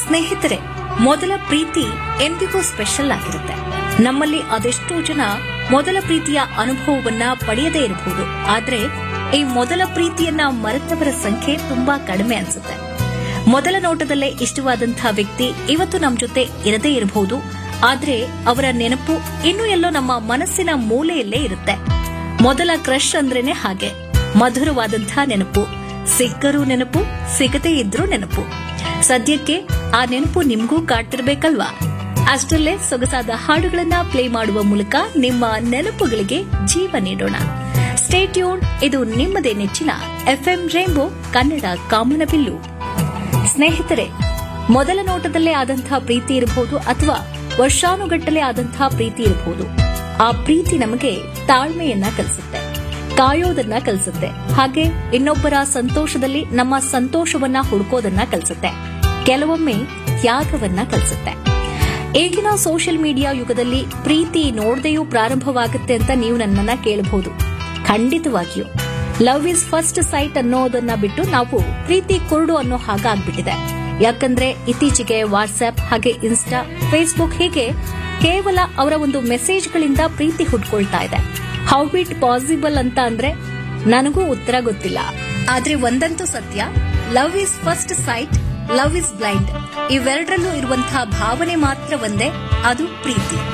ಸ್ನೇಹಿತರೆ ಮೊದಲ ಪ್ರೀತಿ ಎಂದಿಗೂ ಸ್ಪೆಷಲ್ ಆಗಿರುತ್ತೆ ನಮ್ಮಲ್ಲಿ ಅದೆಷ್ಟೋ ಜನ ಮೊದಲ ಪ್ರೀತಿಯ ಅನುಭವವನ್ನ ಪಡೆಯದೇ ಇರಬಹುದು ಆದ್ರೆ ಈ ಮೊದಲ ಪ್ರೀತಿಯನ್ನ ಮರೆತವರ ಸಂಖ್ಯೆ ತುಂಬಾ ಕಡಿಮೆ ಅನ್ಸುತ್ತೆ ಮೊದಲ ನೋಟದಲ್ಲೇ ಇಷ್ಟವಾದಂತಹ ವ್ಯಕ್ತಿ ಇವತ್ತು ನಮ್ಮ ಜೊತೆ ಇರದೇ ಇರಬಹುದು ಆದ್ರೆ ಅವರ ನೆನಪು ಇನ್ನೂ ಎಲ್ಲೋ ನಮ್ಮ ಮನಸ್ಸಿನ ಮೂಲೆಯಲ್ಲೇ ಇರುತ್ತೆ ಮೊದಲ ಕ್ರಶ್ ಅಂದ್ರೇನೆ ಹಾಗೆ ಮಧುರವಾದಂತಹ ನೆನಪು ಸಿಕ್ಕರೂ ನೆನಪು ಸಿಗದೇ ಇದ್ರೂ ನೆನಪು ಸದ್ಯಕ್ಕೆ ಆ ನೆನಪು ನಿಮ್ಗೂ ಕಾಡ್ತಿರ್ಬೇಕಲ್ವಾ ಅಷ್ಟರಲ್ಲೇ ಸೊಗಸಾದ ಹಾಡುಗಳನ್ನ ಪ್ಲೇ ಮಾಡುವ ಮೂಲಕ ನಿಮ್ಮ ನೆನಪುಗಳಿಗೆ ಜೀವ ನೀಡೋಣ ಸ್ಟೇಟ್ಯೂನ್ ಇದು ನಿಮ್ಮದೇ ನೆಚ್ಚಿನ ಎಫ್ಎಂ ರೇಂಬೋ ಕನ್ನಡ ಕಾಮನಬಿಲ್ಲು ಸ್ನೇಹಿತರೆ ಮೊದಲ ನೋಟದಲ್ಲೇ ಆದಂತಹ ಪ್ರೀತಿ ಇರಬಹುದು ಅಥವಾ ವರ್ಷಾನುಗಟ್ಟಲೆ ಆದಂತಹ ಪ್ರೀತಿ ಇರಬಹುದು ಆ ಪ್ರೀತಿ ನಮಗೆ ತಾಳ್ಮೆಯನ್ನ ಕಲಿಸುತ್ತೆ ಕಾಯೋದನ್ನ ಕಲಿಸುತ್ತೆ ಹಾಗೆ ಇನ್ನೊಬ್ಬರ ಸಂತೋಷದಲ್ಲಿ ನಮ್ಮ ಸಂತೋಷವನ್ನ ಹುಡುಕೋದನ್ನ ಕಲಿಸುತ್ತೆ ಕೆಲವೊಮ್ಮೆ ತ್ಯಾಗವನ್ನ ಕಲಿಸುತ್ತೆ ಈಗಿನ ಸೋಷಿಯಲ್ ಮೀಡಿಯಾ ಯುಗದಲ್ಲಿ ಪ್ರೀತಿ ನೋಡದೆಯೂ ಪ್ರಾರಂಭವಾಗುತ್ತೆ ಅಂತ ನೀವು ನನ್ನನ್ನ ಕೇಳಬಹುದು ಖಂಡಿತವಾಗಿಯೂ ಲವ್ ಇಸ್ ಫಸ್ಟ್ ಸೈಟ್ ಅನ್ನೋದನ್ನ ಬಿಟ್ಟು ನಾವು ಪ್ರೀತಿ ಕುರುಡು ಅನ್ನೋ ಹಾಗಾಗ್ಬಿಟ್ಟಿದೆ ಯಾಕಂದ್ರೆ ಇತ್ತೀಚೆಗೆ ವಾಟ್ಸ್ಆಪ್ ಹಾಗೆ ಇನ್ಸ್ಟಾ ಫೇಸ್ಬುಕ್ ಹೀಗೆ ಕೇವಲ ಅವರ ಒಂದು ಮೆಸೇಜ್ಗಳಿಂದ ಪ್ರೀತಿ ಹುಟ್ಕೊಳ್ತಾ ಇದೆ ಹೌ ಇಟ್ ಪಾಸಿಬಲ್ ಅಂತ ಅಂದ್ರೆ ನನಗೂ ಉತ್ತರ ಗೊತ್ತಿಲ್ಲ ಆದ್ರೆ ಒಂದಂತೂ ಸತ್ಯ love is first sight love is blind ಇವೆರಡರಲ್ಲೂ ಇರುವಂತಹ ಭಾವನೆ ಮಾತ್ರ ಒಂದೇ ಅದು ಪ್ರೀತಿ